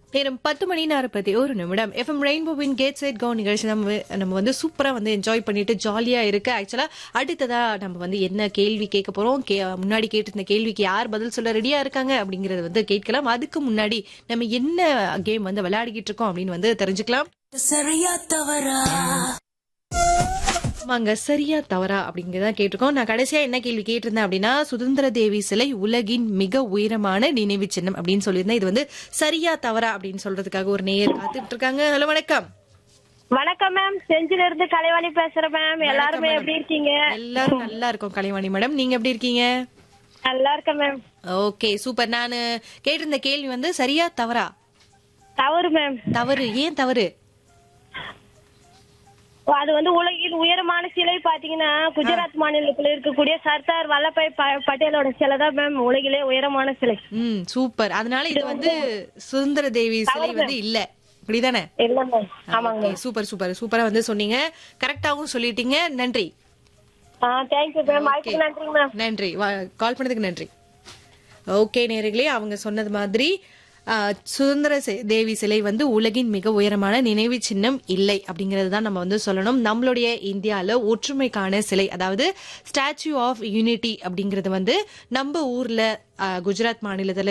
நேரம் பத்து மணி நாற்பத்தி ஒரு நிமிடம் எஃப்எம் ரெயின்போவின் கேட் சைட் கோ நிகழ்ச்சி நம்ம நம்ம வந்து சூப்பரா வந்து என்ஜாய் பண்ணிட்டு ஜாலியா இருக்கு ஆக்சுவலா அடுத்ததா நம்ம வந்து என்ன கேள்வி கேட்க போறோம் கே- முன்னாடி கேட்டிருந்த கேள்விக்கு யார் பதில் சொல்ல ரெடியா இருக்காங்க அப்படிங்கறத வந்து கேட்கலாம் அதுக்கு முன்னாடி நம்ம என்ன கேம் வந்து விளையாடிக்கிட்டு இருக்கோம் அப்படின்னு வந்து தெரிஞ்சுக்கலாம் சரியா தவறா ஆமாங்க சரியா தவறா அப்படிங்கறத கேட்டிருக்கோம் நான் கடைசியா என்ன கேள்வி கேட்டிருந்தேன் அப்படின்னா சுதந்திர தேவி சிலை உலகின் மிக உயரமான நினைவு சின்னம் அப்படின்னு சொல்லியிருந்தேன் இது வந்து சரியா தவறா அப்படின்னு சொல்றதுக்காக ஒரு நேயர் காத்துட்டு இருக்காங்க ஹலோ வணக்கம் வணக்கம் மேம் செஞ்சில இருந்து கலைவாணி பேசுறேன் மேம் எல்லாருமே எப்படி இருக்கீங்க எல்லாரும் நல்லா இருக்கோம் கலைவாணி மேடம் நீங்க எப்படி இருக்கீங்க நல்லா இருக்கேன் மேம் ஓகே சூப்பர் நான் கேட்டிருந்த கேள்வி வந்து சரியா தவறா தவறு மேம் தவறு ஏன் தவறு அது வந்து உலகில் உயரமான சிலை பாத்தீங்கன்னா குஜராத் மாநிலத்துல இருக்கக்கூடிய சர்தார் வல்லபாய் ப- பட்டேலோட சிலை தான் மேம் உலகிலே உயரமான சிலை ம் சூப்பர் அதனால இது வந்து சுதந்திர தேவி சிலை வந்து இல்ல அப்படிதானே இல்ல மேம் ஆமாங்க ஓகே சூப்பர் சூப்பர் சூப்பரா வந்து சொன்னீங்க கரெக்டாவும் சொல்லிட்டீங்க நன்றி ஆ தேங்க்யூ மேம் வாய்ப்புக்கு நன்றிங்க மேம் நன்றி கால் பண்ணதுக்கு நன்றி ஓகே நேர்களே அவங்க சொன்னது மாதிரி ஆ, சுதந்திர சி- தேவி சிலை வந்து உலகின் மிக உயரமான நினைவு சின்னம் இல்லை அப்படிங்கறது தான் நம்ம வந்து சொல்லணும் நம்மளுடைய இந்தியால ஒற்றுமைக்கான சிலை அதாவது ஸ்டாச்சு ஆஃப் யூனிட்டி அப்படிங்கறது வந்து நம்ம ஊர்ல ஆ, குஜராத் மாநிலத்துல